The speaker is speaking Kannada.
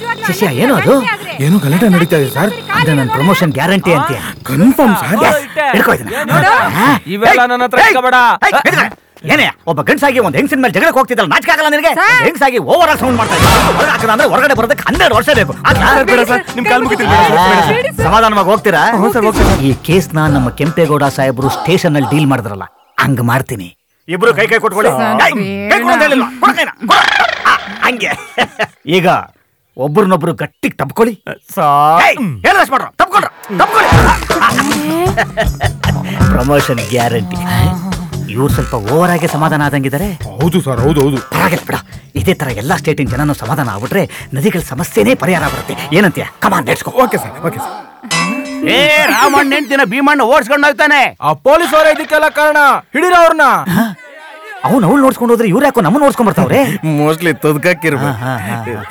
ಶಿಷ್ಯ ಏನು ಅದು ಏನೋ ಗಲಾಟೆ ನಡೀತಾ ಇದೆ ಸರ್ ಅಂದ್ರೆ ನನ್ನ ಪ್ರಮೋಷನ್ ಗ್ಯಾರಂಟಿ ಅಂತೀಯ ಕನ್ಫರ್ಮ್ ಸರ್ ಹಿಡ್ಕೋ ಇದನ್ನ. ನೋಡು, ಹಾ? ಇವೆಲ್ಲ ನನ್ನ ಹತ್ರ ಏಯ್, ಇಟ್ಕೊಬೇಡ. ಏಯ್, ಹಿಡ್ಕೊ. ಏನೇ ಒಬ್ಬ ಗಂಡಸಾಗಿ ಒಂದ್ ಹೆಂಗಸಿನ ಮೇಲೆ ಜಗಳಕ್ಕೆ ಹೋಗ್ತಿದ್ದಲ್ಲ ನಾಚಿಕೆ ಆಗಲ್ಲ ನಿನಗೆ ಒಂದ್ ಹೆಂಗಸಾಗಿ ಓವರ್ ಆಲ್ ಸೌಂಡ್ ಮಾಡ್ತಾ ಇದ್ದ ಹೊರಗೆ ಹಾಕದ ಅಂದ್ರೆ ಹೊರಗಡೆ ಬರೋದಕ್ಕೆ ಹನ್ನೆರಡು ವರ್ಷ ಬೇಕು ಆಗ್ಲಾ? ಬೇಡ ಸರ್ ನಿಮ್ ಕಾಲ್ ಮುಗಿತೀನಿ ಆ, ಸಮಾಧಾನವಾಗಿ ಹೋಗ್ತೀರಾ ಈ ಕೇಸ್ನ ನಮ್ಮ ಕೆಂಪೇಗೌಡ ಸಾಹೇಬರು ಸ್ಟೇಷನ್ ಅಲ್ಲಿ ಡೀಲ್ ಮಾಡಿದ್ರಲ್ಲ ಹಂಗ್ ಮಾಡ್ತೀನಿ ಇಬ್ರು ಕೈ ಕೈ ಕೊಟ್ಕೊಳ್ಳಿ ಏಯ್, ಕೈ ಕೊಡು ಅಂತ ಹೇಳಿಲ್ವಾ? ಕೊಡು ಕೈನ, ಕೊಡು. ಆ, ಹಂಗೆ ಈಗ ಒಬ್ರನ್ನೊಬ್ರು ಗಟ್ಟಿಗೆ ತಪ್ಕೊಳ್ಳಿ ಹೇಳದಷ್ಟು ಮಾಡ್ರು ತಪ್ಕೊಳ್ರ ತಪ್ಕೊಳ್ಳಿ ಪ್ರಮೋಷನ್ ಗ್ಯಾರಂಟಿ ಇವ್ರು ಸ್ವಲ್ಪ ಓವರ್ ಆಗಿ ಸಮಾಧಾನ ಆದಂಗಿದ್ದಾರೆ ಹೌದು ಸರ್ ಹೌದು ಹೌದು ಪರವಾಗಿಲ್ಲ ಬಿಡ ಇದೇ ತರ ಎಲ್ಲಾ ಸ್ಟೇಟಿನ ಜನನು ಸಮಾಧಾನ ಆಗ್ಬಿಟ್ರೆ ನದಿಗಳ ಸಮಸ್ಯೆನೇ ಪರಿಹಾರ ಬರುತ್ತೆ ಏನಂತೀಯ come on let's okay sir okay sir ಏ ರಾಮಣ್ಣ ಹೆಂಡ್ತಿನ ಭೀಮಣ್ಣ ಓಡಿಸ್ಕೊಂಡು ಹೋಗ್ತಾನೆ ಆ ಪೊಲೀಸ್ ಅವರೇ ಇದಕ್ಕೆಲ್ಲ ಕಾರಣ ಹಿಡೀರ ಅವ್ರನ್ನ ಅವ್ನು ಅವ್ಳು ನೋಡ್ಸ್ಕೊಂಡು ಹೋದ್ರೆ ಇವ್ರು ಯಾಕೋ ನಮ್ಮನ್ನ ನೋಡ್ಸ್ಕೊಂಡ್ ಬರ್ತಾವ್ರೆ ಮೋಸ್ಟ್ಲಿ ತದ್ಕಕ್ಕಿರ್ಬೇಕು ಹಾ, ಹಾ, ಹಾ.